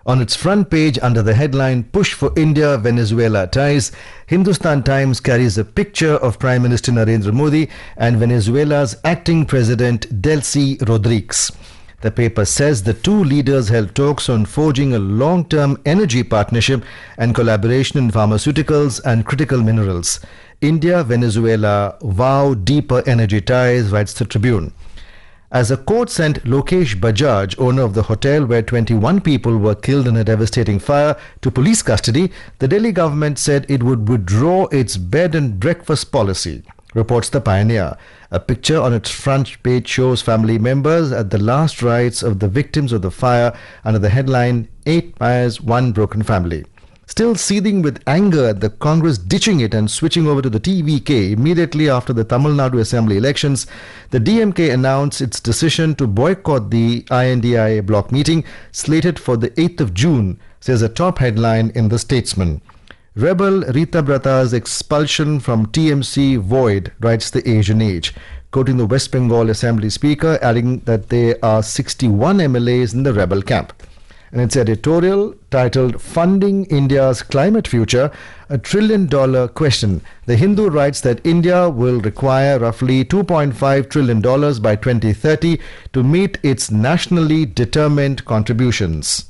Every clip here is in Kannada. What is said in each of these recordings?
On its front page, under the headline Push for India Venezuela Ties, Hindustan Times carries a picture of Prime Minister Narendra Modi and Venezuela's acting president Delcy Rodriguez. The paper says the two leaders held talks on forging a long term energy partnership and collaboration in pharmaceuticals and critical minerals. India Venezuela vow deeper energy ties, writes the Tribune. As a court sent Lokesh Bajaj, owner of the hotel where 21 people were killed in a devastating fire, to police custody, the Delhi government said it would withdraw its bed and breakfast policy. Reports the Pioneer. A picture on its front page shows family members at the last rites of the victims of the fire under the headline Eight Fires, One Broken Family. Still seething with anger at the Congress ditching it and switching over to the TVK immediately after the Tamil Nadu Assembly elections, the DMK announced its decision to boycott the INDIA block meeting slated for the 8th of June, says a top headline in The Statesman. Rebel Rita Brata's expulsion from TMC void, writes the Asian Age, quoting the West Bengal Assembly Speaker, adding that there are 61 MLAs in the rebel camp. In its editorial titled Funding India's Climate Future, a trillion dollar question, The Hindu writes that India will require roughly $2.5 trillion by 2030 to meet its nationally determined contributions.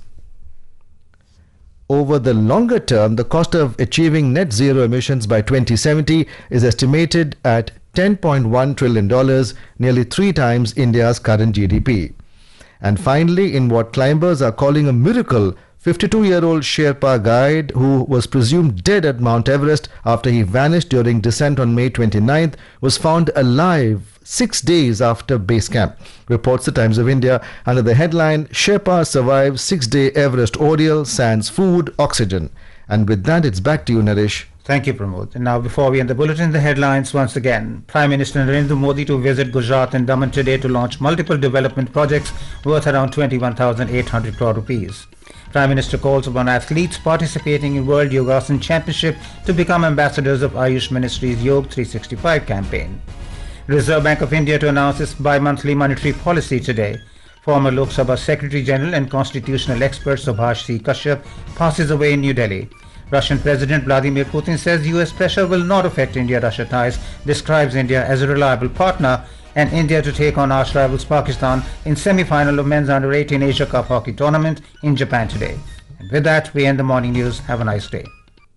Over the longer term, the cost of achieving net zero emissions by 2070 is estimated at $10.1 trillion, nearly three times India's current GDP. And finally, in what climbers are calling a miracle, 52 year old Sherpa guide who was presumed dead at Mount Everest after he vanished during descent on May 29th was found alive six days after base camp, reports the Times of India under the headline Sherpa survives six day Everest ordeal, sans food, oxygen. And with that, it's back to you, Naresh. Thank you, Pramod. And now, before we end the bulletin, the headlines once again. Prime Minister Narendra Modi to visit Gujarat and Daman today to launch multiple development projects worth around 21,800 crore rupees. Prime Minister calls upon athletes participating in World Yogasan Championship to become ambassadors of Ayush Ministry's Yoga 365 campaign. Reserve Bank of India to announce its bi-monthly monetary policy today. Former Lok Sabha Secretary General and constitutional expert Subhash C. Kashyap passes away in New Delhi. Russian President Vladimir Putin says US pressure will not affect India-Russia ties, describes India as a reliable partner, and India to take on arch rivals Pakistan in semi-final of men's under-18 Asia Cup hockey tournament in Japan today. And with that, we end the morning news. Have a nice day.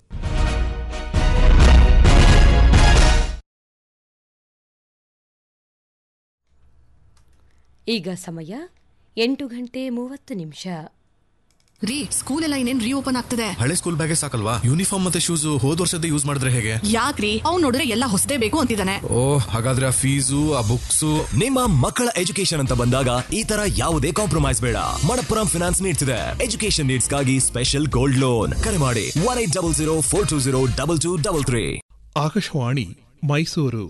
ಈಗ ಸಮಯ ಎಂಟು ಗಂಟೆ ಮೂವತ್ತು ನಿಮಿಷ ರೀ ಸ್ಕೂಲ್ ಎಲ್ಲ ಇನ್ನೇನ್ ರೀಓಪನ್ ಆಗ್ತದೆ ಹಳೆ ಸ್ಕೂಲ್ ಬ್ಯಾಗೆ ಸಾಕಲ್ವಾ ಯೂನಿಫಾರ್ಮ್ ಮತ್ತೆ ಶೂಸ್ ಹೋದ್ ವರ್ಷದ ಯೂಸ್ ಮಾಡಿದ್ರೆ ಹೇಗೆ ಯಾಕ್ರಿ ಅವ್ನ್ ನೋಡಿದ್ರೆ ಎಲ್ಲ ಹೊಸದೇ ಬೇಕು ಅಂತಿದ್ದಾನೆ ಓ ಹಾಗಾದ್ರೆ ಆ ಫೀಸು ಆ ಬುಕ್ಸು ನಿಮ್ಮ ಮಕ್ಕಳ ಎಜುಕೇಶನ್ ಅಂತ ಬಂದಾಗ ಈ ತರ ಯಾವುದೇ ಕಾಂಪ್ರಮೈಸ್ ಬೇಡ ಮಣಪ್ಪುರಂ ಫಿನಾನ್ಸ್ ನೀಡ್ತಿದೆ ಎಜುಕೇಶನ್ ನೀಡ್ಸ್ ಗಾಗಿ ಸ್ಪೆಷಲ್ ಗೋಲ್ಡ್ ಲೋನ್ ಕರೆ ಮಾಡಿ one eight double zero four two zero double two double three Akashvani Mysuru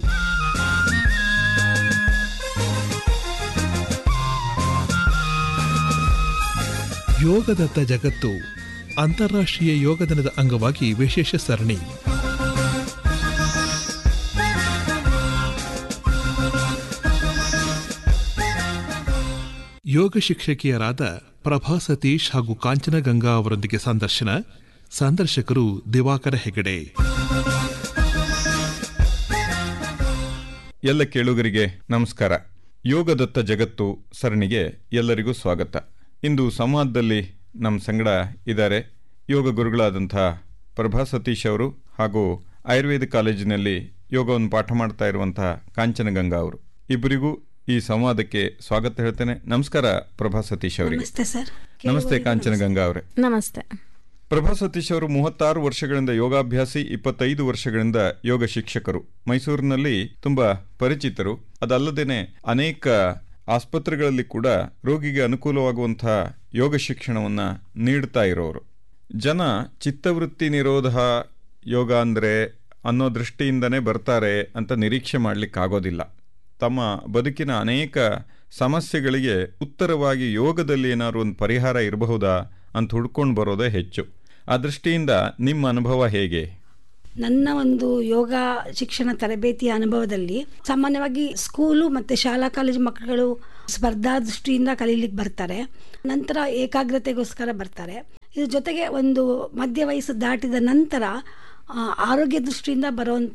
ಯೋಗದತ್ತ ಜಗತ್ತು ಅಂತಾರಾಷ್ಟ್ರೀಯ ಯೋಗ ದಿನದ ಅಂಗವಾಗಿ ವಿಶೇಷ ಸರಣಿ ಯೋಗ ಶಿಕ್ಷಕಿಯರಾದ ಪ್ರಭಾ ಸತೀಶ್ ಹಾಗೂ ಕಾಂಚನ ಗಂಗಾ ಅವರೊಂದಿಗೆ ಸಂದರ್ಶನ ಸಂದರ್ಶಕರು ದಿವಾಕರ ಹೆಗಡೆ ಎಲ್ಲ ಕೇಳುಗರಿಗೆ ನಮಸ್ಕಾರ ಯೋಗದತ್ತ ಜಗತ್ತು ಸರಣಿಗೆ ಎಲ್ಲರಿಗೂ ಸ್ವಾಗತ ಇಂದು ಸಂವಾದದಲ್ಲಿ ನಮ್ಮ ಸಂಗಡ ಇದ್ದಾರೆ ಯೋಗ ಗುರುಗಳಾದಂಥ ಪ್ರಭಾ ಸತೀಶ್ ಅವರು ಹಾಗೂ ಆಯುರ್ವೇದ ಕಾಲೇಜಿನಲ್ಲಿ ಯೋಗವನ್ನು ಪಾಠ ಮಾಡ್ತಾ ಇರುವಂತಹ ಕಾಂಚನಗಂಗಾ ಅವರು ಇಬ್ಬರಿಗೂ ಈ ಸಂವಾದಕ್ಕೆ ಸ್ವಾಗತ ಹೇಳ್ತೇನೆ ನಮಸ್ಕಾರ ಪ್ರಭಾ ಸತೀಶ್ ಅವರಿಗೆ ನಮಸ್ತೆ ಸರ್ ನಮಸ್ತೆ ಕಾಂಚನಗಂಗಾ ಅವರೇ ನಮಸ್ತೆ ಪ್ರಭಾ ಸತೀಶ್ ಅವರು ಮೂವತ್ತಾರು ವರ್ಷಗಳಿಂದ ಯೋಗಾಭ್ಯಾಸಿ ಇಪ್ಪತ್ತೈದು ವರ್ಷಗಳಿಂದ ಯೋಗ ಶಿಕ್ಷಕರು ಮೈಸೂರಿನಲ್ಲಿ ತುಂಬಾ ಪರಿಚಿತರು ಅದಲ್ಲದೇನೆ ಅನೇಕ ಆಸ್ಪತ್ರೆಗಳಲ್ಲಿ ಕೂಡ ರೋಗಿಗೆ ಅನುಕೂಲವಾಗುವಂತಹ ಯೋಗ ಶಿಕ್ಷಣವನ್ನ ನೀಡ್ತಾ ಇರೋರು ಜನ ಚಿತ್ತವೃತ್ತಿ ನಿರೋಧ ಯೋಗ ಅಂದರೆ ಅನ್ನೋ ದೃಷ್ಟಿಯಿಂದನೇ ಬರ್ತಾರೆ ಅಂತ ನಿರೀಕ್ಷೆ ಮಾಡಲಿಕ್ಕಾಗೋದಿಲ್ಲ ತಮ್ಮ ಬದುಕಿನ ಅನೇಕ ಸಮಸ್ಯೆಗಳಿಗೆ ಉತ್ತರವಾಗಿ ಯೋಗದಲ್ಲಿ ಏನಾದ್ರು ಒಂದು ಪರಿಹಾರ ಇರಬಹುದಾ ಅಂತ ಹುಡ್ಕೊಂಡು ಬರೋದೇ ಹೆಚ್ಚು ಆ ದೃಷ್ಟಿಯಿಂದ ನಿಮ್ಮ ಅನುಭವ ಹೇಗೆ ನನ್ನ ಒಂದು ಯೋಗ ಶಿಕ್ಷಣ ತರಬೇತಿಯ ಅನುಭವದಲ್ಲಿ ಸಾಮಾನ್ಯವಾಗಿ ಸ್ಕೂಲು ಮತ್ತು ಶಾಲಾ ಕಾಲೇಜು ಮಕ್ಕಳು ಸ್ಪರ್ಧಾ ದೃಷ್ಟಿಯಿಂದ ಕಲೀಲಿಕ್ಕೆ ಬರ್ತಾರೆ ನಂತರ ಏಕಾಗ್ರತೆಗೋಸ್ಕರ ಬರ್ತಾರೆ ಇದ್ರ ಜೊತೆಗೆ ಒಂದು ಮಧ್ಯ ವಯಸ್ಸು ದಾಟಿದ ನಂತರ ಆ, ಆರೋಗ್ಯ ದೃಷ್ಟಿಯಿಂದ ಬರುವಂಥ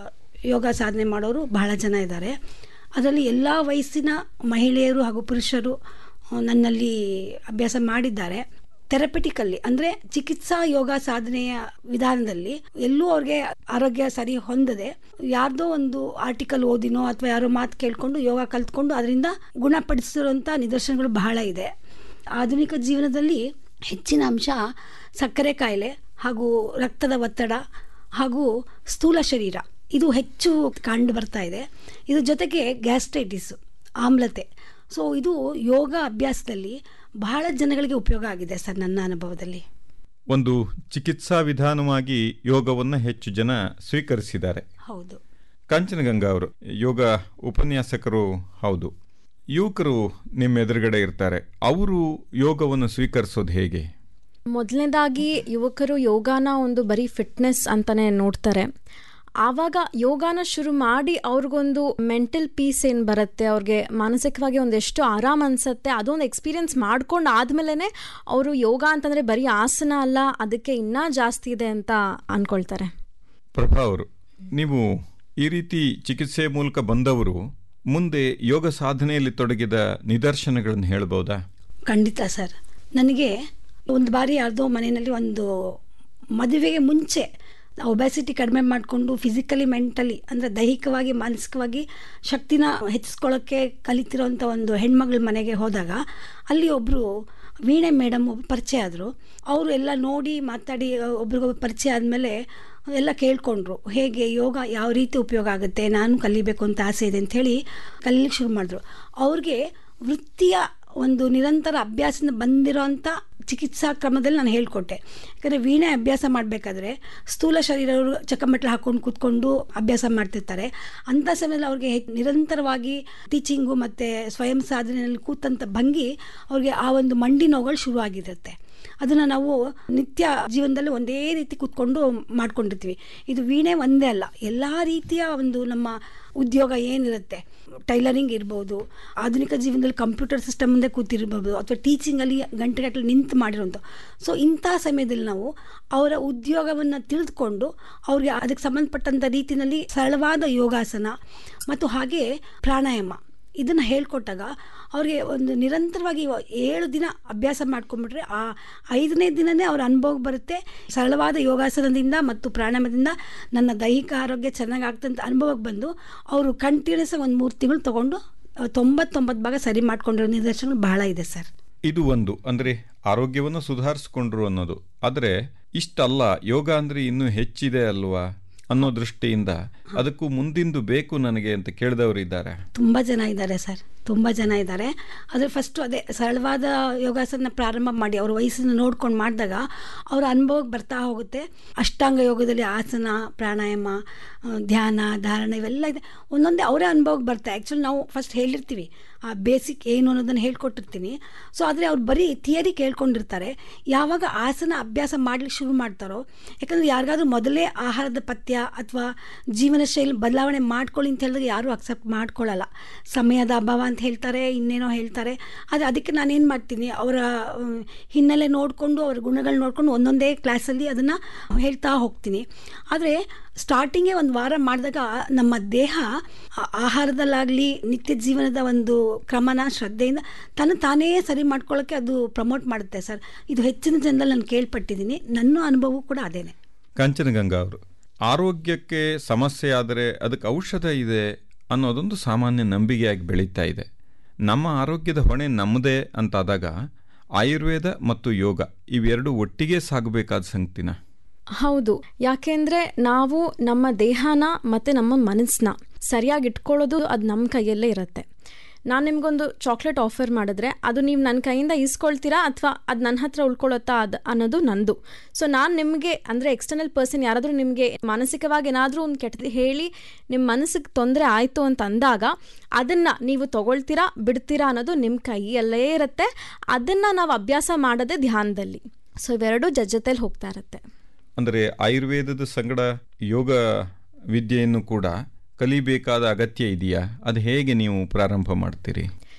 ಯೋಗ ಸಾಧನೆ ಮಾಡೋರು ಬಹಳ ಜನ ಇದ್ದಾರೆ ಅದರಲ್ಲಿ ಎಲ್ಲ ವಯಸ್ಸಿನ ಮಹಿಳೆಯರು ಹಾಗೂ ಪುರುಷರು ಆ, ನನ್ನಲ್ಲಿ ಅಭ್ಯಾಸ ಮಾಡಿದ್ದಾರೆ ಥೆರಪೆಟಿಕಲ್ಲಿ ಅಂದರೆ ಚಿಕಿತ್ಸಾ ಯೋಗ ಸಾಧನೆಯ ವಿಧಾನದಲ್ಲಿ ಎಲ್ಲೂ ಅವ್ರಿಗೆ ಆರೋಗ್ಯ ಸರಿ ಹೊಂದದೆ ಯಾರ್ದೋ ಒಂದು ಆರ್ಟಿಕಲ್ ಓದಿನೋ ಅಥವಾ ಯಾರೋ ಮಾತು ಕೇಳಿಕೊಂಡು ಯೋಗ ಕಲ್ತ್ಕೊಂಡು ಅದರಿಂದ ಗುಣಪಡಿಸಿರುವಂಥ ನಿದರ್ಶನಗಳು ಬಹಳ ಇದೆ ಆಧುನಿಕ ಜೀವನದಲ್ಲಿ ಹೆಚ್ಚಿನ ಅಂಶ ಸಕ್ಕರೆ ಕಾಯಿಲೆ ಹಾಗೂ ರಕ್ತದ ಒತ್ತಡ ಹಾಗೂ ಸ್ಥೂಲ ಶರೀರ ಇದು ಹೆಚ್ಚು ಕಂಡು ಬರ್ತಾ ಇದೆ ಇದ್ರ ಜೊತೆಗೆ ಗ್ಯಾಸ್ಟ್ರೈಟಿಸ್ ಆಮ್ಲತೆ ಸೊ ಇದು ಯೋಗ ಅಭ್ಯಾಸದಲ್ಲಿ ಬಹಳ ಜನಗಳಿಗೆ ಉಪಯೋಗ ಆಗಿದೆ ಸರ್ ನನ್ನ ಅನುಭವದಲ್ಲಿ ಒಂದು ಚಿಕಿತ್ಸಾ ವಿಧಾನವಾಗಿ ಯೋಗವನ್ನು ಹೆಚ್ಚು ಜನ ಸ್ವೀಕರಿಸಿದ್ದಾರೆ ಹೌದು ಕಾಂಚನಗಂಗಾ ಅವರು ಯೋಗ ಉಪನ್ಯಾಸಕರು ಹೌದು ಯುವಕರು ನಿಮ್ಮ ಎದುರುಗಡೆ ಇರ್ತಾರೆ ಅವರು ಯೋಗವನ್ನು ಸ್ವೀಕರಿಸೋದು ಹೇಗೆ ಮೊದಲನೇದಾಗಿ ಯುವಕರು ಯೋಗಾನ ಒಂದು ಬರೀ ಫಿಟ್ನೆಸ್ ಅಂತಾನೆ ನೋಡ್ತಾರೆ ಆವಾಗ ಯೋಗಾನ ಶುರು ಮಾಡಿ ಅವ್ರಿಗೊಂದು ಮೆಂಟಲ್ ಪೀಸ್ ಏನು ಬರುತ್ತೆ ಅವ್ರಿಗೆ ಮಾನಸಿಕವಾಗಿ ಒಂದೆಷ್ಟು ಆರಾಮ್ ಅನ್ಸುತ್ತೆ ಅದೊಂದು ಎಕ್ಸ್ಪೀರಿಯನ್ಸ್ ಮಾಡ್ಕೊಂಡು ಆದ್ಮೇಲೆ ಅವರು ಯೋಗ ಅಂತಂದರೆ ಬರೀ ಆಸನ ಅಲ್ಲ ಅದಕ್ಕೆ ಇನ್ನೂ ಜಾಸ್ತಿ ಇದೆ ಅಂತ ಅನ್ಕೊಳ್ತಾರೆ ಪ್ರಭಾ ಅವರು ನೀವು ಈ ರೀತಿ ಚಿಕಿತ್ಸೆ ಮೂಲಕ ಬಂದವರು ಮುಂದೆ ಯೋಗ ಸಾಧನೆಯಲ್ಲಿ ತೊಡಗಿದ ನಿದರ್ಶನಗಳನ್ನು ಹೇಳ್ಬೋದಾ ಖಂಡಿತ ಸರ್ ನನಗೆ ಒಂದು ಬಾರಿ ಯಾರ್ದೋ ಮನೆಯಲ್ಲಿ ಒಂದು ಮದುವೆಗೆ ಮುಂಚೆ ಒಬೆಸಿಟಿ ಕಡಿಮೆ ಮಾಡಿಕೊಂಡು ಫಿಸಿಕಲಿ ಮೆಂಟಲಿ ಅಂದರೆ ದೈಹಿಕವಾಗಿ ಮಾನಸಿಕವಾಗಿ ಶಕ್ತಿನ ಹೆಚ್ಚಿಸ್ಕೊಳ್ಳೋಕ್ಕೆ ಕಲಿತಿರೋಂಥ ಒಂದು ಹೆಣ್ಮಗಳ ಮನೆಗೆ ಹೋದಾಗ ಅಲ್ಲಿ ಒಬ್ಬರು ವೀಣೆ ಮೇಡಮ್ ಒಬ್ಬರು ಪರಿಚಯ ಆದರು ಅವರು ಎಲ್ಲ ನೋಡಿ ಮಾತಾಡಿ ಒಬ್ರಿಗೊಬ್ಬರು ಪರಿಚಯ ಆದಮೇಲೆ ಎಲ್ಲ ಕೇಳ್ಕೊಂಡ್ರು ಹೇಗೆ ಯೋಗ ಯಾವ ರೀತಿ ಉಪಯೋಗ ಆಗುತ್ತೆ ನಾನು ಕಲಿಬೇಕು ಅಂತ ಆಸೆ ಇದೆ ಅಂಥೇಳಿ ಕಲೀಲಿಕ್ಕೆ ಶುರು ಮಾಡಿದ್ರು ಅವ್ರಿಗೆ ವೃತ್ತಿಯ ಒಂದು ನಿರಂತರ ಅಭ್ಯಾಸದಿಂದ ಬಂದಿರೋಂಥ ಚಿಕಿತ್ಸಾ ಕ್ರಮದಲ್ಲಿ ನಾನು ಹೇಳ್ಕೊಟ್ಟೆ ಯಾಕಂದರೆ ವೀಣೆ ಅಭ್ಯಾಸ ಮಾಡಬೇಕಾದ್ರೆ ಸ್ಥೂಲ ಶರೀರವರು ಚಕ್ಕಮಟ್ಲು ಹಾಕ್ಕೊಂಡು ಕೂತ್ಕೊಂಡು ಅಭ್ಯಾಸ ಮಾಡ್ತಿರ್ತಾರೆ ಅಂಥ ಸಮಯದಲ್ಲಿ ಅವ್ರಿಗೆ ಹೆ- ನಿರಂತರವಾಗಿ ಟೀಚಿಂಗು ಮತ್ತು ಸ್ವಯಂ ಸಾಧನೆಯಲ್ಲಿ ಕೂತಂಥ ಭಂಗಿ ಅವ್ರಿಗೆ ಆ ಒಂದು ಮಂಡಿ ನೋವುಗಳು ಶುರುವಾಗಿರುತ್ತೆ ಅದನ್ನು ನಾವು ನಿತ್ಯ ಜೀವನದಲ್ಲಿ ಒಂದೇ ರೀತಿ ಕೂತ್ಕೊಂಡು ಮಾಡ್ಕೊಂಡಿರ್ತೀವಿ ಇದು ವೀಣೆ ಒಂದೇ ಅಲ್ಲ ಎಲ್ಲ ರೀತಿಯ ಒಂದು ನಮ್ಮ ಉದ್ಯೋಗ ಏನಿರುತ್ತೆ ಟೈಲರಿಂಗ್ ಇರ್ಬೋದು ಆಧುನಿಕ ಜೀವನದಲ್ಲಿ ಕಂಪ್ಯೂಟರ್ ಸಿಸ್ಟಮ್ ಮುಂದೆ ಕೂತಿರ್ಬೋದು ಅಥವಾ ಟೀಚಿಂಗಲ್ಲಿ ಗಂಟೆಗಟ್ಟಲೆ ನಿಂತು ಮಾಡಿರೋಂಥ ಸೊ ಇಂಥ ಸಮಯದಲ್ಲಿ ನಾವು ಅವರ ಉದ್ಯೋಗವನ್ನು ತಿಳಿದುಕೊಂಡು ಅವ್ರಿಗೆ ಅದಕ್ಕೆ ಸಂಬಂಧಪಟ್ಟಂಥ ರೀತಿಯಲ್ಲಿ ಸರಳವಾದ ಯೋಗಾಸನ ಮತ್ತು ಹಾಗೆ ಪ್ರಾಣಾಯಾಮ ಇದನ್ನು ಹೇಳ್ಕೊಟ್ಟಾಗ ಅವ್ರಿಗೆ ಒಂದು ನಿರಂತರವಾಗಿ ಏಳು ದಿನ ಅಭ್ಯಾಸ ಮಾಡ್ಕೊಂಡ್ಬಿಟ್ರೆ ಆ ಐದನೇ ದಿನನೇ ಅವ್ರ ಅನುಭವ ಬರುತ್ತೆ ಸರಳವಾದ ಯೋಗಾಸನದಿಂದ ಮತ್ತು ಪ್ರಾಣಾಯಾಮದಿಂದ ನನ್ನ ದೈಹಿಕ ಆರೋಗ್ಯ ಚೆನ್ನಾಗಿ ಆಗ್ತಂತ ಅನುಭವಕ್ಕೆ ಬಂದು ಅವರು ಕಂಟಿನ್ಯೂಸ್ ಒಂದು ಮೂರು ತಿಂಗಳು ತೊಗೊಂಡು ತೊಂಬತ್ತೊಂಬತ್ತು ಭಾಗ ಸರಿ ಮಾಡ್ಕೊಂಡಿರೋ ನಿದರ್ಶನಗಳು ಬಹಳ ಇದೆ ಸರ್ ಇದು ಒಂದು ಅಂದರೆ ಆರೋಗ್ಯವನ್ನು ಸುಧಾರಿಸ್ಕೊಂಡ್ರು ಅನ್ನೋದು ಆದರೆ ಇಷ್ಟಲ್ಲ ಯೋಗ ಅಂದರೆ ಇನ್ನೂ ಹೆಚ್ಚಿದೆ ಅಲ್ವಾ ಅನ್ನೋ ದೃಷ್ಟಿಯಿಂದ ಅದಕ್ಕೂ ಮುಂದಿಂದು ಬೇಕು ನನಗೆ ಅಂತ ಕೇಳಿದವರು ಇದ್ದಾರೆ ತುಂಬ ಜನ ಇದ್ದಾರೆ ಸರ್ ತುಂಬ ಜನ ಇದ್ದಾರೆ ಆದರೆ ಫಸ್ಟು ಅದೇ ಸರಳವಾದ ಯೋಗಾಸನ ಪ್ರಾರಂಭ ಮಾಡಿ ಅವ್ರ ವಯಸ್ಸನ್ನು ನೋಡ್ಕೊಂಡು ಮಾಡಿದಾಗ ಅವರ ಅನುಭವಕ್ಕೆ ಬರ್ತಾ ಹೋಗುತ್ತೆ ಅಷ್ಟಾಂಗ ಯೋಗದಲ್ಲಿ ಆಸನ ಪ್ರಾಣಾಯಾಮ ಆ, ಧ್ಯಾನ ಧಾರಣ ಇವೆಲ್ಲ ಇದೆ ಒಂದೊಂದೇ ಅವರೇ ಅನುಭವಕ್ಕೆ ಬರ್ತಾರೆ ಆ್ಯಕ್ಚುಲಿ ನಾವು ಫಸ್ಟ್ ಹೇಳಿರ್ತೀವಿ ಆ ಬೇಸಿಕ್ ಏನು ಅನ್ನೋದನ್ನು ಹೇಳ್ಕೊಟ್ಟಿರ್ತೀನಿ ಸೊ ಆದರೆ ಅವ್ರು ಬರೀ ಥಿಯರಿ ಕೇಳ್ಕೊಂಡಿರ್ತಾರೆ ಯಾವಾಗ ಆಸನ ಅಭ್ಯಾಸ ಮಾಡ್ಲಿಕ್ಕೆ ಶುರು ಮಾಡ್ತಾರೋ ಯಾಕಂದರೆ ಯಾರಿಗಾದ್ರೂ ಮೊದಲೇ ಆಹಾರದ ಪಥ್ಯ ಅಥವಾ ಜೀವನ ಶೈಲಿ ಬದಲಾವಣೆ ಮಾಡ್ಕೊಳ್ಳಿ ಅಂತ ಹೇಳಿದ್ರೆ ಯಾರೂ ಅಕ್ಸೆಪ್ಟ್ ಮಾಡ್ಕೊಳ್ಳಲ್ಲ ಸಮಯದ ಅಭಾವ ಅಂತ ಹೇಳ್ತಾರೆ ಇನ್ನೇನೋ ಹೇಳ್ತಾರೆ ಆದರೆ ಅದಕ್ಕೆ ನಾನೇನು ಮಾಡ್ತೀನಿ ಅವರ ಮ್, ಹಿನ್ನೆಲೆ ನೋಡಿಕೊಂಡು ಅವರ ಗುಣಗಳು ನೋಡಿಕೊಂಡು ಒಂದೊಂದೇ ಕ್ಲಾಸಲ್ಲಿ ಅದನ್ನು ಹೇಳ್ತಾ ಹೋಗ್ತೀನಿ ಆದರೆ ಸ್ಟಾರ್ಟಿಂಗೇ ಒಂದು ವಾರ ಮಾಡಿದಾಗ ನಮ್ಮ ದೇಹ ಆ- ಆಹಾರದಲ್ಲಾಗಲಿ ನಿತ್ಯ ಜೀವನದ ಒಂದು ಕ್ರಮನ ಶ್ರದ್ಧೆಯಿಂದ ತನ್ನ ತಾನೇ ಸರಿ ಮಾಡ್ಕೊಳ್ಳೋಕ್ಕೆ ಅದು ಪ್ರಮೋಟ್ ಮಾಡುತ್ತೆ ಸರ್ ಇದು ಹೆಚ್ಚಿನ ಜನರಲ್ಲಿ ನಾನು ಕೇಳ್ಪಟ್ಟಿದ್ದೀನಿ ನನ್ನ ಅನುಭವ ಕೂಡ ಅದೇನೆ ಕಾಂಚನಗಂಗಾ ಅವರು ಆರೋಗ್ಯಕ್ಕೆ ಸಮಸ್ಯೆ ಆದರೆ ಅದಕ್ಕೆ ಔಷಧ ಇದೆ ಅನ್ನೋದೊಂದು ಸಾಮಾನ್ಯ ನಂಬಿಕೆಯಾಗಿ ಬೆಳೀತಾ ಇದೆ ನಮ್ಮ ಆರೋಗ್ಯದ ಹೊಣೆ ನಮ್ಮದೇ ಅಂತಾದಾಗ ಆಯುರ್ವೇದ ಮತ್ತು ಯೋಗ ಇವೆರಡು ಒಟ್ಟಿಗೆ ಸಾಗಬೇಕಾದ ಸಂಗತಿನ ಹೌದು ಯಾಕೆಂದ್ರೆ ನಾವು ನಮ್ಮ ದೇಹನ ಮತ್ತೆ ನಮ್ಮ ಮನಸ್ಸನ್ನ ಸರಿಯಾಗಿ ಇಟ್ಕೊಳ್ಳೋದು ಅದು ನಮ್ಮ ಕೈಯಲ್ಲೇ ಇರುತ್ತೆ ನಾನು ನಿಮ್ಗೊಂದು ಚಾಕ್ಲೇಟ್ ಆಫರ್ ಮಾಡಿದ್ರೆ ಅದು ನೀವು ನನ್ನ ಕೈಯಿಂದ ಇಸ್ಕೊಳ್ತೀರಾ ಅಥವಾ ಅದು ನನ್ನ ಹತ್ರ ಉಳ್ಕೊಳ್ಳುತ್ತಾ ಅದು ಅನ್ನೋದು ನಂದು ಸೊ ನಾನು ನಿಮಗೆ ಅಂದರೆ ಎಕ್ಸ್ಟರ್ನಲ್ ಪರ್ಸನ್ ಯಾರಾದರೂ ನಿಮಗೆ ಮಾನಸಿಕವಾಗಿ ಏನಾದರೂ ಒಂದು ಕೆಟ್ಟದ್ದು ಹೇಳಿ ನಿಮ್ಮ ಮನಸ್ಸಿಗೆ ತೊಂದರೆ ಆಯಿತು ಅಂತ ಅಂದಾಗ ಅದನ್ನು ನೀವು ತಗೊಳ್ತೀರಾ ಬಿಡ್ತೀರಾ ಅನ್ನೋದು ನಿಮ್ಮ ಕೈಯಲ್ಲೇ ಇರುತ್ತೆ ಅದನ್ನು ನಾವು ಅಭ್ಯಾಸ ಮಾಡೋದೇ ಧ್ಯಾನದಲ್ಲಿ ಸೊ ಇವೆರಡೂ ಜೊತೆಲಿ ಹೋಗ್ತಾ ಇರುತ್ತೆ ಅಂದರೆ ಆಯುರ್ವೇದದ ಸಂಗಡ ಯೋಗ ವಿದ್ಯೆಯನ್ನು ಕೂಡ ಕಲಿಬೇಕಾದ ಅಗತ್ಯ ಇದೆಯಾ ಅದು ಹೇಗೆ ನೀವು ಪ್ರಾರಂಭ ಮಾಡ್ತೀರಿ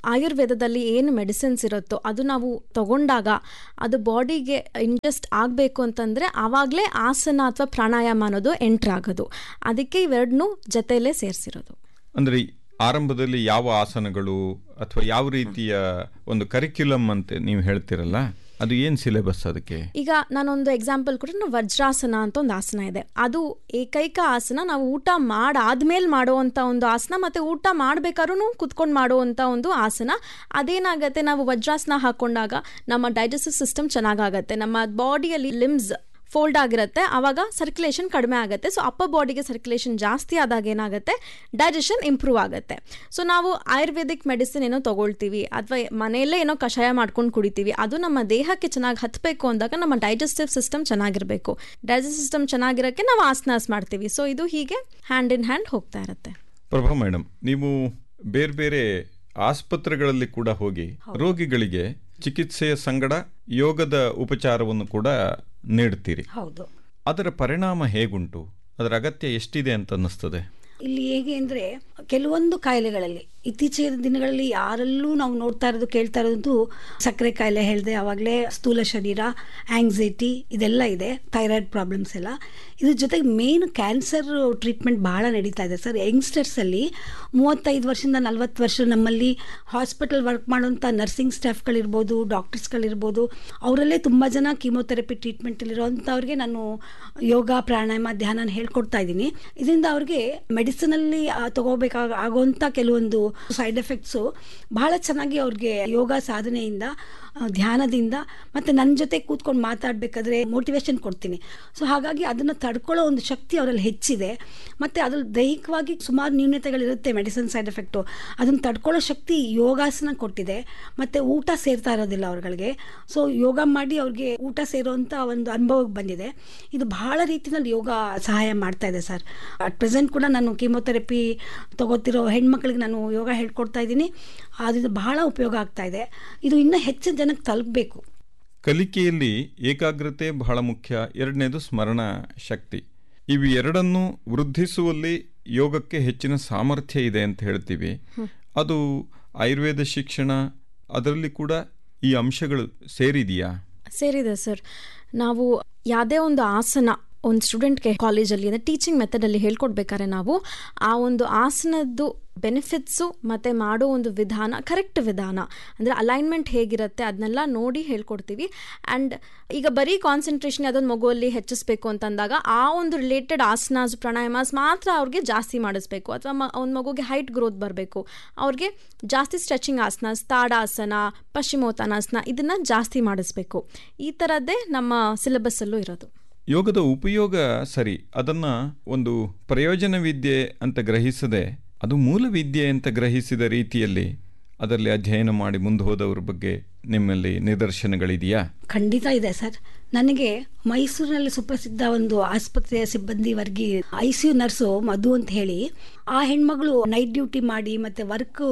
ಆಯುರ್ವೇದದಲ್ಲಿ ಏನು ಮೆಡಿಸಿನ್ಸ್ ಇರುತ್ತೋ ಅದು ನಾವು ತಗೊಂಡಾಗ ಅದು ಬಾಡಿಗೆ ಇಂಜೆಸ್ಟ್ ಆಗಬೇಕು ಅಂತಂದರೆ ಆವಾಗಲೇ ಆಸನ ಅಥವಾ ಪ್ರಾಣಾಯಾಮ ಅನ್ನೋದು ಎಂಟ್ರ್ ಆಗೋದು ಅದಕ್ಕೆ ಇವೆರಡನ್ನೂ ಜೊತೆಯಲ್ಲೇ ಸೇರಿಸಿರೋದು ಅಂದ್ರೆ ಆರಂಭದಲ್ಲಿ ಯಾವ ಆಸನಗಳು ಅಥವಾ ಯಾವ ರೀತಿಯ ಒಂದು ಕರಿಕ್ಯುಲಮ್ ಅಂತ ನೀವು ಹೇಳ್ತಿರಲ್ಲ ಅದು ಏನು ಸಿಲೆಬಸ್ ಅದಕ್ಕೆ ಈಗ ನಾನೊಂದು ಎಕ್ಸಾಂಪಲ್ ಕೊಟ್ಟರೆ ವಜ್ರಾಸನ ಅಂತ ಒಂದು ಆಸನ ಇದೆ ಅದು ಏಕೈಕ ಆಸನ ನಾವು ಊಟ ಮಾಡಾದ್ಮೇಲೆ ಮಾಡುವಂಥ ಒಂದು ಆಸನ ಮತ್ತು ಊಟ ಮಾಡ್ಬೇಕಾದ್ರೂ ಕುತ್ಕೊಂಡು ಮಾಡುವಂಥ ಒಂದು ಆಸನ ಅದೇನಾಗತ್ತೆ ನಾವು ವಜ್ರಾಸನ ಹಾಕೊಂಡಾಗ ನಮ್ಮ ಡೈಜೆಸ್ಟಿವ್ ಸಿಸ್ಟಮ್ ಚೆನ್ನಾಗಾಗತ್ತೆ ನಮ್ಮ ಬಾಡಿಯಲ್ಲಿ ಲಿಮ್ಸ್ ಫೋಲ್ಡ್ ಆಗಿರುತ್ತೆ ಆವಾಗ ಸರ್ಕ್ಯುಲೇಷನ್ ಕಡಿಮೆ ಆಗುತ್ತೆ ಸೊ ಅಪ್ಪರ್ ಬಾಡಿಗೆ ಸರ್ಕ್ಯುಲೇಷನ್ ಜಾಸ್ತಿ ಆದಾಗ ಏನಾಗುತ್ತೆ ಡೈಜೆಷನ್ ಇಂಪ್ರೂವ್ ಆಗುತ್ತೆ ಸೊ ನಾವು ಆಯುರ್ವೇದಿಕ್ ಮೆಡಿಸಿನ್ ಏನೋ ತಗೊಳ್ತೀವಿ ಅಥವಾ ಮನೆಯಲ್ಲೇ ಏನೋ ಕಷಾಯ ಮಾಡ್ಕೊಂಡು ಕುಡಿತೀವಿ ಅದು ನಮ್ಮ ದೇಹಕ್ಕೆ ಚೆನ್ನಾಗಿ ಹತ್ತಬೇಕು ಅಂದಾಗ ನಮ್ಮ ಡೈಜೆಸ್ಟಿವ್ ಸಿಸ್ಟಮ್ ಚೆನ್ನಾಗಿರಬೇಕು ಡೈಜೆಸ್ಟಿವ್ ಸಿಸ್ಟಮ್ ಚೆನ್ನಾಗಿರೋಕ್ಕೆ ನಾವು ಆಸನಾಸ್ ಮಾಡ್ತೀವಿ ಸೊ ಇದು ಹೀಗೆ ಹ್ಯಾಂಡ್ ಇನ್ ಹ್ಯಾಂಡ್ ಹೋಗ್ತಾ ಇರುತ್ತೆ ಪ್ರಭಾ ಮೇಡಮ್ ನೀವು ಬೇರೆ ಬೇರೆ ಆಸ್ಪತ್ರೆಗಳಲ್ಲಿ ಕೂಡ ಹೋಗಿ ರೋಗಿಗಳಿಗೆ ಚಿಕಿತ್ಸೆಯ ಸಂಗಡ ಯೋಗದ ಉಪಚಾರವನ್ನು ಕೂಡ ನೀಡ್ತೀರಿ ಹೌದು ಅದರ ಪರಿಣಾಮ ಹೇಗುಂಟು ಅದರ ಅಗತ್ಯ ಎಷ್ಟಿದೆ ಅಂತ ಅನ್ನಿಸ್ತದೆ ಇಲ್ಲಿ ಹೇಗೆ ಅಂದರೆ ಕೆಲವೊಂದು ಕಾಯಿಲೆಗಳಲ್ಲಿ ಇತ್ತೀಚಿನ ದಿನಗಳಲ್ಲಿ ಯಾರಲ್ಲೂ ನಾವು ನೋಡ್ತಾ ಇರೋದು ಕೇಳ್ತಾ ಇರೋದು ಸಕ್ಕರೆ ಕಾಯಿಲೆ ಹೇಳಿದೆ ಆವಾಗಲೇ ಸ್ಥೂಲ ಶರೀರ ಆಂಗ್ಸೈಟಿ ಇದೆಲ್ಲ ಇದೆ ಥೈರಾಯ್ಡ್ ಪ್ರಾಬ್ಲಮ್ಸ್ ಎಲ್ಲ ಇದ್ರ ಜೊತೆಗೆ ಮೇನ್ ಕ್ಯಾನ್ಸರ್ ಟ್ರೀಟ್ಮೆಂಟ್ ಭಾಳ ನಡೀತಾ ಇದೆ ಸರ್ ಯಂಗ್ಸ್ಟರ್ಸಲ್ಲಿ ಮೂವತ್ತೈದು ವರ್ಷದಿಂದ ನಲ್ವತ್ತು ವರ್ಷ ನಮ್ಮಲ್ಲಿ ಹಾಸ್ಪಿಟಲ್ ವರ್ಕ್ ಮಾಡುವಂಥ ನರ್ಸಿಂಗ್ ಸ್ಟಾಫ್ಗಳಿರ್ಬೋದು ಡಾಕ್ಟರ್ಸ್ಗಳಿರ್ಬೋದು ಅವರಲ್ಲೇ ತುಂಬ ಜನ ಕೀಮೋಥೆರಪಿ ಟ್ರೀಟ್ಮೆಂಟಲ್ಲಿರೋವಂಥವ್ರಿಗೆ ನಾನು ಯೋಗ ಪ್ರಾಣಾಯಾಮ ಧ್ಯಾನ ಹೇಳ್ಕೊಡ್ತಾ ಇದ್ದೀನಿ ಇದರಿಂದ ಅವ್ರಿಗೆ ಮೆಡಿಸಿನಲ್ಲಿ ತಗೋಬೇಕಾಗ ಆಗುವಂಥ ಕೆಲವೊಂದು ಸೈಡ್ ಎಫೆಕ್ಟ್ಸು ಬಹಳ ಚೆನ್ನಾಗಿ ಅವ್ರಿಗೆ ಯೋಗ ಸಾಧನೆಯಿಂದ ಆ, ಧ್ಯಾನದಿಂದ ಮತ್ತು ನನ್ನ ಜೊತೆ ಕೂತ್ಕೊಂಡು ಮಾತಾಡಬೇಕಾದ್ರೆ ಮೋಟಿವೇಶನ್ ಕೊಡ್ತೀನಿ ಸೊ ಹಾಗಾಗಿ ಅದನ್ನು ತಡ್ಕೊಳ್ಳೋ ಒಂದು ಶಕ್ತಿ ಅವರಲ್ಲಿ ಹೆಚ್ಚಿದೆ ಮತ್ತು ಅದ್ರಲ್ಲಿ ದೈಹಿಕವಾಗಿ ಸುಮಾರು ನ್ಯೂನತೆಗಳಿರುತ್ತೆ ಮೆಡಿಸಿನ್ ಸೈಡ್ ಎಫೆಕ್ಟು ಅದನ್ನು ತಡ್ಕೊಳ್ಳೋ ಶಕ್ತಿ ಯೋಗಾಸನ ಕೊಟ್ಟಿದೆ ಮತ್ತು ಊಟ ಸೇರ್ತಾ ಇರೋದಿಲ್ಲ ಅವ್ರುಗಳಿಗೆ ಸೊ ಯೋಗ ಮಾಡಿ ಅವ್ರಿಗೆ ಊಟ ಸೇರುವಂಥ ಒಂದು ಅನುಭವಕ್ಕೆ ಬಂದಿದೆ ಇದು ಬಹಳ ರೀತಿಯಲ್ಲಿ ಯೋಗ ಸಹಾಯ ಮಾಡ್ತಾ ಇದೆ ಸರ್ ಅಟ್ ಪ್ರೆಸೆಂಟ್ ಕೂಡ ನಾನು ಕೀಮೋಥೆರಪಿ ತಗೋತಿರೋ ಹೆಣ್ಮಕ್ಳಿಗೆ ನಾನು ಯೋಗ ಹೇಳ್ಕೊಡ್ತಾ ಇದ್ದೀನಿ ಅದರಿಂದ ಬಹಳ ಉಪಯೋಗ ಆಗ್ತಾ ಇದೆ ಇದು ಇನ್ನೂ ಹೆಚ್ಚು ಜನಕ್ಕೆ ತಲುಪಬೇಕು ಕಲಿಕೆಯಲ್ಲಿ ಏಕಾಗ್ರತೆ ಬಹಳ ಮುಖ್ಯ ಎರಡನೇದು ಸ್ಮರಣ ಶಕ್ತಿ ಇವು ಎರಡನ್ನೂ ವೃದ್ಧಿಸುವಲ್ಲಿ ಯೋಗಕ್ಕೆ ಹೆಚ್ಚಿನ ಸಾಮರ್ಥ್ಯ ಇದೆ ಅಂತ ಹೇಳ್ತೀವಿ ಅದು ಆಯುರ್ವೇದ ಶಿಕ್ಷಣ ಅದರಲ್ಲಿ ಕೂಡ ಈ ಅಂಶಗಳು ಸೇರಿದೆಯಾ ಸೇರಿದೆ ಸರ್ ನಾವು ಯಾವುದೇ ಒಂದು ಆಸನ ಒಂದು ಸ್ಟೂಡೆಂಟ್ಗೆ ಕಾಲೇಜಲ್ಲಿ ಅಂದರೆ ಟೀಚಿಂಗ್ ಮೆಥಡಲ್ಲಿ ಹೇಳ್ಕೊಡ್ಬೇಕಾದ್ರೆ ನಾವು ಆ ಒಂದು ಆಸನದ್ದು ಬೆನಿಫಿಟ್ಸು ಮತ್ತು ಮಾಡೋ ಒಂದು ವಿಧಾನ ಕರೆಕ್ಟ್ ವಿಧಾನ ಅಂದರೆ ಅಲೈನ್ಮೆಂಟ್ ಹೇಗಿರುತ್ತೆ ಅದನ್ನೆಲ್ಲ ನೋಡಿ ಹೇಳ್ಕೊಡ್ತೀವಿ ಆ್ಯಂಡ್ ಈಗ ಬರೀ ಕಾನ್ಸಂಟ್ರೇಷನ್ ಅದೊಂದು ಮಗುವಲ್ಲಿ ಹೆಚ್ಚಿಸ್ಬೇಕು ಅಂತಂದಾಗ ಆ ಒಂದು ರಿಲೇಟೆಡ್ ಆಸನಾಸ್ ಪ್ರಾಣಾಯಾಮಾಸ್ ಮಾತ್ರ ಅವ್ರಿಗೆ ಜಾಸ್ತಿ ಮಾಡಿಸ್ಬೇಕು ಅಥವಾ ಮ ಒಂದು ಮಗುಗೆ ಹೈಟ್ ಗ್ರೋತ್ ಬರಬೇಕು ಅವ್ರಿಗೆ ಜಾಸ್ತಿ ಸ್ಟ್ರೆಚಿಂಗ್ ಆಸನಾಸ್ ತಾಡಾಸನ ಪಶ್ಚಿಮೋತ್ತಾನಾಸನ ಇದನ್ನು ಜಾಸ್ತಿ ಮಾಡಿಸ್ಬೇಕು ಈ ಥರದ್ದೇ ನಮ್ಮ ಸಿಲೆಬಸ್ಸಲ್ಲೂ ಇರೋದು ಯೋಗದ ಉಪಯೋಗ ಸರಿ ಅದನ್ನ ಒಂದು ಪ್ರಯೋಜನ ವಿದ್ಯೆ ಅಂತ ಗ್ರಹಿಸದೆ ಅದು ಮೂಲ ವಿದ್ಯೆ ಅಂತ ಗ್ರಹಿಸಿದ ರೀತಿಯಲ್ಲಿ ಅದರಲ್ಲಿ ಅಧ್ಯಯನ ಮಾಡಿ ಮುಂದೆ ಹೋದವ್ರ ಬಗ್ಗೆ ನಿಮ್ಮಲ್ಲಿ ನಿದರ್ಶನಗಳಿದೆಯಾ ಖಂಡಿತ ಇದೆ ಸರ್ ನನಗೆ ಮೈಸೂರಿನಲ್ಲಿ ಸುಪ್ರಸಿದ್ಧ ಒಂದು ಆಸ್ಪತ್ರೆಯ ಸಿಬ್ಬಂದಿ ವರ್ಗಿ I C U nurse Madhu ಅಂತ ಹೇಳಿ ಆ ಹೆಣ್ಮಗಳು ನೈಟ್ ಡ್ಯೂಟಿ ಮಾಡಿ ಮತ್ತು ವರ್ಕ್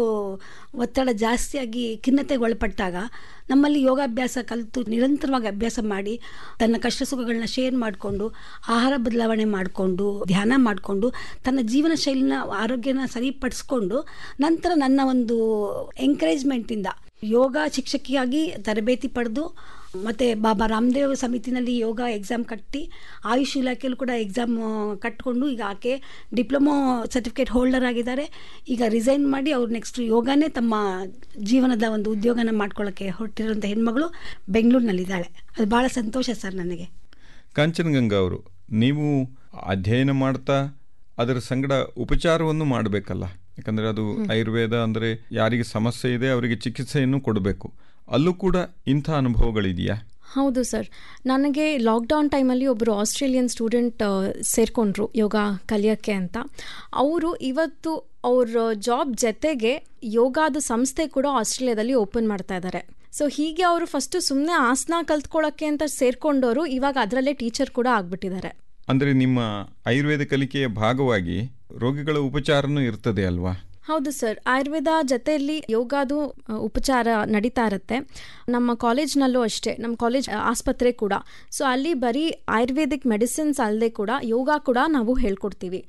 ಒತ್ತಡ ಜಾಸ್ತಿಯಾಗಿ ಖಿನ್ನತೆಗೆ ಒಳಪಟ್ಟಾಗ ನಮ್ಮಲ್ಲಿ ಯೋಗಾಭ್ಯಾಸ ಕಲಿತು ನಿರಂತರವಾಗಿ ಅಭ್ಯಾಸ ಮಾಡಿ ತನ್ನ ಕಷ್ಟ ಸುಖಗಳನ್ನ ಶೇರ್ ಮಾಡಿಕೊಂಡು ಆಹಾರ ಬದಲಾವಣೆ ಮಾಡಿಕೊಂಡು ಧ್ಯಾನ ಮಾಡಿಕೊಂಡು ತನ್ನ ಜೀವನ ಶೈಲಿನ ಆರೋಗ್ಯನ ಸರಿಪಡಿಸ್ಕೊಂಡು ನಂತರ ನನ್ನ ಒಂದು ಎಂಕರೇಜ್ಮೆಂಟಿಂದ ಯೋಗ ಶಿಕ್ಷಕಿಯಾಗಿ ತರಬೇತಿ ಪಡೆದು ಮತ್ತು ಬಾಬಾ ರಾಮದೇವ್ ಸಮಿತಿನಲ್ಲಿ ಯೋಗ ಎಕ್ಸಾಮ್ ಕಟ್ಟಿ ಆಯುಷ್ ಇಲಾಖೆಯಲ್ಲೂ ಕೂಡ ಎಕ್ಸಾಮ್ ಕಟ್ಕೊಂಡು ಈಗ ಆಕೆ ಡಿಪ್ಲೊಮೊ ಸರ್ಟಿಫಿಕೇಟ್ ಹೋಲ್ಡರ್ ಆಗಿದ್ದಾರೆ ಈಗ ರಿಸೈನ್ ಮಾಡಿ ಅವ್ರು ನೆಕ್ಸ್ಟ್ ಯೋಗನೇ ತಮ್ಮ ಜೀವನದ ಒಂದು ಉದ್ಯೋಗನ ಮಾಡ್ಕೊಳ್ಳೋಕ್ಕೆ ಹೊರಟಿರೋಂಥ ಹೆಣ್ಮಗಳು ಬೆಂಗಳೂರಿನಲ್ಲಿದ್ದಾಳೆ ಅದು ಭಾಳ ಸಂತೋಷ ಸರ್ ನನಗೆ ಕಾಂಚನಗಂಗಾ ಅವರು ನೀವು ಅಧ್ಯಯನ ಮಾಡ್ತಾ ಅದರ ಸಂಗಡ ಉಪಚಾರವನ್ನು ಮಾಡಬೇಕಲ್ಲ ಯಾಕಂದರೆ ಅದು ಆಯುರ್ವೇದ ಅಂದರೆ ಯಾರಿಗೆ ಸಮಸ್ಯೆ ಇದೆ ಅವರಿಗೆ ಚಿಕಿತ್ಸೆಯನ್ನು ಕೊಡಬೇಕು ಅಲ್ಲೂ ಕೂಡ ಇಂಥ ಅನುಭವಗಳಿದೆಯಾ ಹೌದು ಸರ್ ನನಗೆ ಲಾಕ್ಡೌನ್ ಟೈಮಲ್ಲಿ ಒಬ್ಬರು ಆಸ್ಟ್ರೇಲಿಯನ್ ಸ್ಟೂಡೆಂಟ್ ಸೇರಿಕೊಂಡ್ರು ಯೋಗ ಕಲಿಯೋಕ್ಕೆ ಅಂತ ಅವರು ಇವತ್ತು ಅವ್ರ ಜಾಬ್ ಜೊತೆಗೆ ಯೋಗಾದ ಸಂಸ್ಥೆ ಕೂಡ ಆಸ್ಟ್ರೇಲಿಯಾದಲ್ಲಿ ಓಪನ್ ಮಾಡ್ತಾ ಇದ್ದಾರೆ ಸೊ ಹೀಗೆ ಅವರು ಫಸ್ಟು ಸುಮ್ಮನೆ ಆಸನ ಕಲ್ತ್ಕೊಳ್ಳೋಕ್ಕೆ ಅಂತ ಸೇರ್ಕೊಂಡವರು ಇವಾಗ ಅದರಲ್ಲೇ ಟೀಚರ್ ಕೂಡ ಆಗ್ಬಿಟ್ಟಿದ್ದಾರೆ ಅಂದರೆ ನಿಮ್ಮ ಆಯುರ್ವೇದ ಕಲಿಕೆಯ ಭಾಗವಾಗಿ ರೋಗಿಗಳ ಉಪಚಾರನೂ ಇರ್ತದೆ ಅಲ್ವಾ ಹೌದು ಸರ್ ಆಯುರ್ವೇದ ಜೊತೆಯಲ್ಲಿ ಯೋಗಾದು ಅ, ಉಪಚಾರ ನಡೀತಾ ಇರುತ್ತೆ ನಮ್ಮ ಕಾಲೇಜ್ನಲ್ಲೂ ಅಷ್ಟೇ ನಮ್ಮ ಕಾಲೇಜ್ ಅ, ಆಸ್ಪತ್ರೆ ಕೂಡ ಸೊ ಅಲ್ಲಿ ಬರೀ ಆಯುರ್ವೇದಿಕ್ ಮೆಡಿಸಿನ್ಸ್ ಅಲ್ಲದೆ ಕೂಡ ಯೋಗ ಕೂಡ ನಾವು ಹೇಳ್ಕೊಡ್ತೀವಿ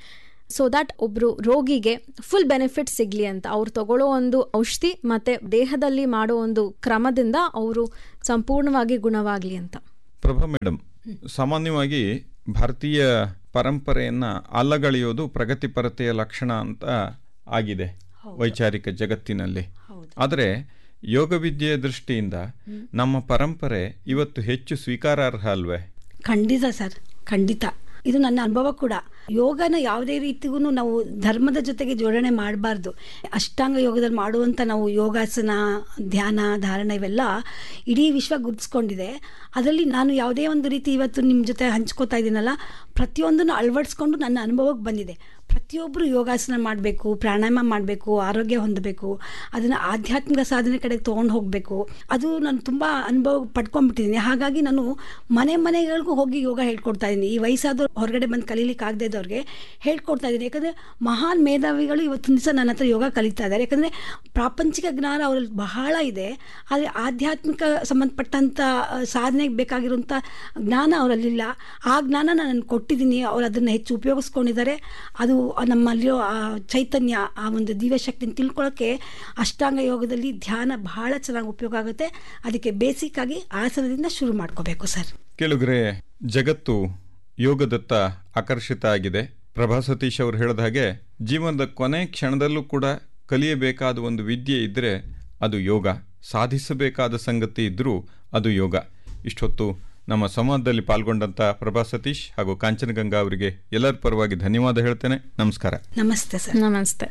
ಸೊ ದಟ್ ಒಬ್ರು ರೋಗಿಗೆ ಫುಲ್ ಬೆನಿಫಿಟ್ ಸಿಗ್ಲಿ ಅಂತ ಅವ್ರು ತಗೊಳ್ಳೋ ಒಂದು ಔಷಧಿ ಮತ್ತೆ ದೇಹದಲ್ಲಿ ಮಾಡೋ ಒಂದು ಕ್ರಮದಿಂದ ಅವರು ಸಂಪೂರ್ಣವಾಗಿ ಗುಣವಾಗ್ಲಿ ಅಂತ ಪ್ರಭಾ ಮೇಡಮ್ ಸಾಮಾನ್ಯವಾಗಿ ಭಾರತೀಯ ಪರಂಪರೆಯನ್ನ ಅಲ್ಲಗಳೆಯೋದು ಪ್ರಗತಿಪರತೆಯ ಲಕ್ಷಣ ಅಂತ ಆಗಿದೆ ವೈಚಾರಿಕ ಜಗತ್ತಿನಲ್ಲಿ ಆದರೆ ಯೋಗವಿದ್ಯೆಯ ದೃಷ್ಟಿಯಿಂದ ನಮ್ಮ ಪರಂಪರೆ ಇವತ್ತು ಹೆಚ್ಚು ಸ್ವೀಕಾರಾರ್ಹ ಅಲ್ವೇ ಖಂಡಿತ ಸರ್ ಖಂಡಿತ ಇದು ನನ್ನ ಅನುಭವ ಕೂಡ ಯೋಗನ ಯಾವುದೇ ರೀತಿಗೂ ನಾವು ಧರ್ಮದ ಜೊತೆಗೆ ಜೋಡಣೆ ಮಾಡಬಾರ್ದು ಅಷ್ಟಾಂಗ ಯೋಗದಲ್ಲಿ ಮಾಡುವಂಥ ನಾವು ಯೋಗಾಸನ ಧ್ಯಾನ ಧಾರಣ ಇವೆಲ್ಲ ಇಡೀ ವಿಶ್ವ ಗುರುತಿಸ್ಕೊಂಡಿದೆ ಅದರಲ್ಲಿ ನಾನು ಯಾವುದೇ ಒಂದು ರೀತಿ ಇವತ್ತು ನಿಮ್ಮ ಜೊತೆ ಹಂಚ್ಕೋತಾ ಇದ್ದೀನಲ್ಲ ಪ್ರತಿಯೊಂದನ್ನು ಅಳವಡಿಸ್ಕೊಂಡು ನನ್ನ ಅನುಭವಕ್ಕೆ ಬಂದಿದೆ ಪ್ರತಿಯೊಬ್ಬರು ಯೋಗಾಸನ ಮಾಡಬೇಕು ಪ್ರಾಣಾಯಾಮ ಮಾಡಬೇಕು ಆರೋಗ್ಯ ಹೊಂದಬೇಕು ಅದನ್ನು ಆಧ್ಯಾತ್ಮಿಕ ಸಾಧನೆ ಕಡೆಗೆ ತೊಗೊಂಡು ಹೋಗಬೇಕು ಅದು ನಾನು ತುಂಬ ಅನುಭವ ಪಡ್ಕೊಂಡ್ಬಿಟ್ಟಿದ್ದೀನಿ ಹಾಗಾಗಿ ನಾನು ಮನೆ ಮನೆಗಳಿಗೂ ಹೋಗಿ ಯೋಗ ಹೇಳ್ಕೊಡ್ತಾ ಇದ್ದೀನಿ ಈ ವಯಸ್ಸಾದವ್ರು ಹೊರಗಡೆ ಬಂದು ಕಲೀಲಿಕ್ಕೆ ಆಗದೆ ಇದ್ದವ್ರಿಗೆ ಹೇಳ್ಕೊಡ್ತಾ ಇದ್ದೀನಿ ಯಾಕಂದರೆ ಮಹಾನ್ ಮೇಧಾವಿಗಳು ಇವತ್ತಿನ ದಿವಸ ನನ್ನ ಹತ್ರ ಯೋಗ ಕಲಿತಾ ಇದ್ದಾರೆ ಯಾಕಂದರೆ ಪ್ರಾಪಂಚಿಕ ಜ್ಞಾನ ಅವರಲ್ಲಿ ಬಹಳ ಇದೆ ಆದರೆ ಆಧ್ಯಾತ್ಮಿಕ ಸಂಬಂಧಪಟ್ಟಂಥ ಸಾಧನೆಗೆ ಬೇಕಾಗಿರುವಂಥ ಜ್ಞಾನ ಅವರಲ್ಲಿಲ್ಲ ಆ ಜ್ಞಾನ ನಾನು ಕೊಟ್ಟಿದ್ದೀನಿ ಅವ್ರು ಅದನ್ನು ಹೆಚ್ಚು ಉಪಯೋಗಿಸ್ಕೊಂಡಿದ್ದಾರೆ ಅದು ನಮ್ಮಲ್ಲಿರೋ ಆ ಚೈತನ್ಯ ಆ ಒಂದು ದಿವ್ಯ ಶಕ್ತಿನ ತಿಳ್ಕೊಳ್ಳೋಕ್ಕೆ ಅಷ್ಟಾಂಗ ಯೋಗದಲ್ಲಿ ಧ್ಯಾನ ಬಹಳ ಚೆನ್ನಾಗಿ ಉಪಯೋಗ ಆಗುತ್ತೆ ಅದಕ್ಕೆ ಬೇಸಿಕ್ ಆಗಿ ಆಸನದಿಂದ ಶುರು ಮಾಡ್ಕೋಬೇಕು ಸರ್ ಕೇಳುಗರೆ ಜಗತ್ತು ಯೋಗದತ್ತ ಆಕರ್ಷಿತ ಆಗಿದೆ ಪ್ರಭಾ ಸತೀಶ್ ಅವರು ಹೇಳಿದ ಹಾಗೆ ಜೀವನದ ಕೊನೆ ಕ್ಷಣದಲ್ಲೂ ಕೂಡ ಕಲಿಯಬೇಕಾದ ಒಂದು ವಿದ್ಯೆ ಇದ್ದರೆ ಅದು ಯೋಗ ಸಾಧಿಸಬೇಕಾದ ಸಂಗತಿ ಇದ್ದರೂ ಅದು ಯೋಗ ಇಷ್ಟೊತ್ತು ನಮ್ಮ ಸಂವಾದದಲ್ಲಿ ಪಾಲ್ಗೊಂಡಂತ ಪ್ರಭಾ ಸತೀಶ್ ಹಾಗೂ ಕಾಂಚನಗಂಗಾ ಅವರಿಗೆ ಎಲ್ಲರ ಪರವಾಗಿ ಧನ್ಯವಾದ ಹೇಳ್ತೇನೆ ನಮಸ್ಕಾರ ನಮಸ್ತೆ ಸರ್ ನಮಸ್ತೆ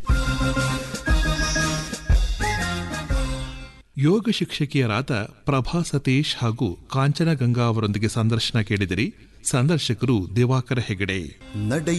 ಯೋಗ ಶಿಕ್ಷಕಿಯರಾದ ಪ್ರಭಾ ಸತೀಶ್ ಹಾಗೂ ಕಾಂಚನಗಂಗಾ ಅವರೊಂದಿಗೆ ಸಂದರ್ಶನ ಕೇಳಿದಿರಿ ಸಂದರ್ಶಕರು ದಿವಾಕರ ಹೆಗಡೆ ನಡೆ